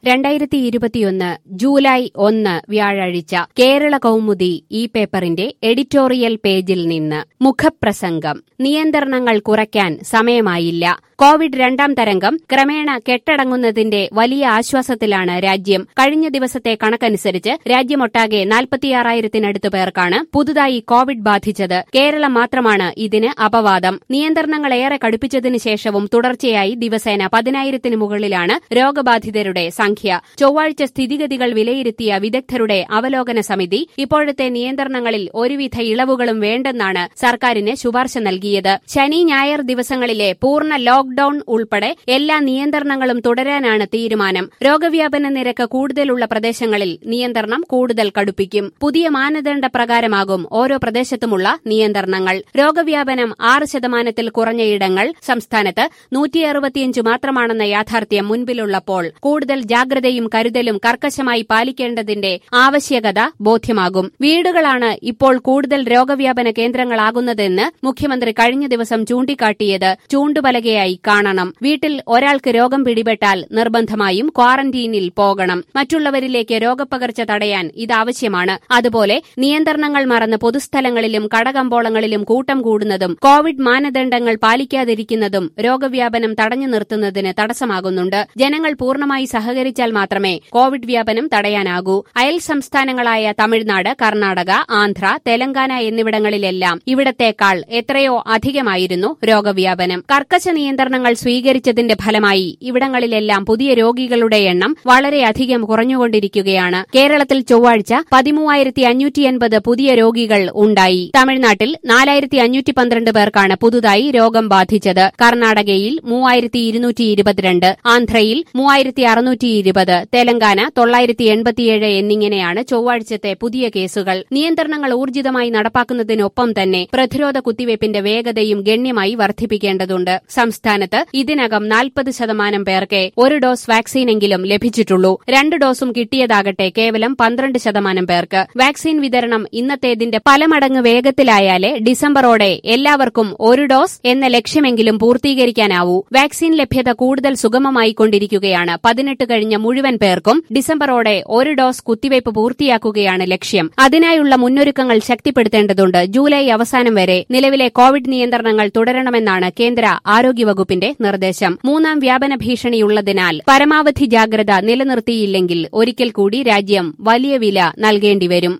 രണ്ടായിരത്തി ഇരുപത്തിയൊന്ന് ജൂലൈ ഒന്ന് വ്യാഴാഴ്ച കേരള കൗമുദി ഈ പേപ്പറിന്റെ എഡിറ്റോറിയൽ പേജിൽ നിന്ന് മുഖപ്രസംഗം നിയന്ത്രണങ്ങൾ കുറയ്ക്കാൻ സമയമായില്ല കോവിഡ് രണ്ടാം തരംഗം ക്രമേണ കെട്ടടങ്ങുന്നതിന്റെ വലിയ ആശ്വാസത്തിലാണ് രാജ്യം കഴിഞ്ഞ ദിവസത്തെ കണക്കനുസരിച്ച് രാജ്യമൊട്ടാകെ നാൽപ്പത്തിയാറായിരത്തിനടുത്ത് പേർക്കാണ് പുതുതായി കോവിഡ് ബാധിച്ചത് കേരളം മാത്രമാണ് ഇതിന് അപവാദം നിയന്ത്രണങ്ങൾ ഏറെ കടുപ്പിച്ചതിനു ശേഷവും തുടർച്ചയായി ദിവസേന പതിനായിരത്തിന് മുകളിലാണ് രോഗബാധിതരുടെ സംഖ്യ ചൊവ്വാഴ്ച സ്ഥിതിഗതികൾ വിലയിരുത്തിയ വിദഗ്ധരുടെ അവലോകന സമിതി ഇപ്പോഴത്തെ നിയന്ത്രണങ്ങളിൽ ഒരുവിധ ഇളവുകളും വേണ്ടെന്നാണ് സർക്കാരിന് ശുപാർശ നൽകിയത് ശനി ഞായർ ദിവസങ്ങളിലെ പൂർണ്ണ ലോക്ഡൌൺ ഉൾപ്പെടെ എല്ലാ നിയന്ത്രണങ്ങളും തുടരാനാണ് തീരുമാനം രോഗവ്യാപന നിരക്ക് കൂടുതലുള്ള പ്രദേശങ്ങളിൽ നിയന്ത്രണം കൂടുതൽ കടുപ്പിക്കും പുതിയ മാനദണ്ഡ പ്രകാരമാകും ഓരോ പ്രദേശത്തുമുള്ള നിയന്ത്രണങ്ങൾ രോഗവ്യാപനം ആറ് ശതമാനത്തിൽ കുറഞ്ഞ ഇടങ്ങൾ സംസ്ഥാനത്ത് നൂറ്റി അറുപത്തിയഞ്ച് മാത്രമാണെന്ന യാഥാർത്ഥ്യം മുൻപിലുള്ളപ്പോൾ കൂടുതൽ ജാഗ്രതയും കരുതലും കർക്കശമായി പാലിക്കേണ്ടതിന്റെ ആവശ്യകത ബോധ്യമാകും വീടുകളാണ് ഇപ്പോൾ കൂടുതൽ രോഗവ്യാപന കേന്ദ്രങ്ങളാകുന്നതെന്ന് മുഖ്യമന്ത്രി കഴിഞ്ഞ ദിവസം ചൂണ്ടിക്കാട്ടിയത് ചൂണ്ടുപലകയായി കാണണം വീട്ടിൽ ഒരാൾക്ക് രോഗം പിടിപെട്ടാൽ നിർബന്ധമായും ക്വാറന്റീനിൽ പോകണം മറ്റുള്ളവരിലേക്ക് രോഗപ്പകർച്ച തടയാൻ ഇതാവശ്യമാണ് അതുപോലെ നിയന്ത്രണങ്ങൾ മറന്ന് പൊതുസ്ഥലങ്ങളിലും കടകമ്പോളങ്ങളിലും കൂട്ടം കൂടുന്നതും കോവിഡ് മാനദണ്ഡങ്ങൾ പാലിക്കാതിരിക്കുന്നതും രോഗവ്യാപനം തടഞ്ഞു നിർത്തുന്നതിന് തടസ്സമാകുന്നുണ്ട് ജനങ്ങൾ പൂർണ്ണമായി സഹകരിച്ചാൽ മാത്രമേ കോവിഡ് വ്യാപനം തടയാനാകൂ അയൽ സംസ്ഥാനങ്ങളായ തമിഴ്നാട് കർണാടക ആന്ധ്ര തെലങ്കാന എന്നിവിടങ്ങളിലെല്ലാം ഇവിടത്തേക്കാൾ എത്രയോ അധികമായിരുന്നു രോഗവ്യാപനം കർക്കശ നിയന്ത്രണങ്ങൾ സ്വീകരിച്ചതിന്റെ ഫലമായി ഇവിടങ്ങളിലെല്ലാം പുതിയ രോഗികളുടെ എണ്ണം വളരെയധികം കുറഞ്ഞുകൊണ്ടിരിക്കുകയാണ് കേരളത്തിൽ ചൊവ്വാഴ്ച പതിമൂവായിരത്തി അഞ്ഞൂറ്റി എൺപത് പുതിയ രോഗികൾ ഉണ്ടായി തമിഴ്നാട്ടിൽ നാലായിരത്തി അഞ്ഞൂറ്റി പന്ത്രണ്ട് പേർക്കാണ് പുതുതായി രോഗം ബാധിച്ചത് കർണാടകയിൽ മൂവായിരത്തി ഇരുന്നൂറ്റി ഇരുപത്തിരണ്ട് ആന്ധ്രയിൽ മൂവായിരത്തി അറുന്നൂറ്റി ഇരുപത് തെലങ്കാന തൊള്ളായിരത്തി എൺപത്തിയേഴ് എന്നിങ്ങനെയാണ് ചൊവ്വാഴ്ചത്തെ പുതിയ കേസുകൾ നിയന്ത്രണങ്ങൾ ഊർജിതമായി നടപ്പാക്കുന്നതിനൊപ്പം തന്നെ പ്രതിരോധ കുത്തിവയ്പ്പിന്റെ വേഗതയും ഗണ്യമായി വർദ്ധിപ്പിക്കേണ്ടതുണ്ട് സംസ്ഥാനത്ത് ഇതിനകം നാൽപ്പത് ശതമാനം പേർക്ക് ഒരു ഡോസ് വാക്സിനെങ്കിലും ലഭിച്ചിട്ടുള്ളൂ രണ്ട് ഡോസും കിട്ടിയതാകട്ടെ കേവലം പന്ത്രണ്ട് ശതമാനം പേർക്ക് വാക്സിൻ വിതരണം ഇന്നത്തേതിന്റെ പല മടങ്ങ് വേഗത്തിലായാലേ ഡിസംബറോടെ എല്ലാവർക്കും ഒരു ഡോസ് എന്ന ലക്ഷ്യമെങ്കിലും പൂർത്തീകരിക്കാനാവൂ വാക്സിൻ ലഭ്യത കൂടുതൽ സുഗമമായിക്കൊണ്ടിരിക്കുകയാണ് പതിനെട്ട് കഴിഞ്ഞ മുഴുവൻ പേർക്കും ഡിസംബറോടെ ഒരു ഡോസ് കുത്തിവയ്പ് പൂർത്തിയാക്കുകയാണ് ലക്ഷ്യം അതിനായുള്ള മുന്നൊരുക്കങ്ങൾ ശക്തിപ്പെടുത്തേണ്ടതുണ്ട് ജൂലൈ അവസാനം വരെ നിലവിലെ കോവിഡ് നിയന്ത്രണങ്ങൾ തുടരണമെന്നാണ് കേന്ദ്ര ആരോഗ്യവകുപ്പിന്റെ നിർദ്ദേശം മൂന്നാം വ്യാപന ഭീഷണിയുള്ളതിനാൽ പരമാവധി ജാഗ്രത നിലനിർത്തിയില്ലെങ്കിൽ ഒരിക്കൽ കൂടി രാജ്യം വലിയ വില നൽകേണ്ടിവരും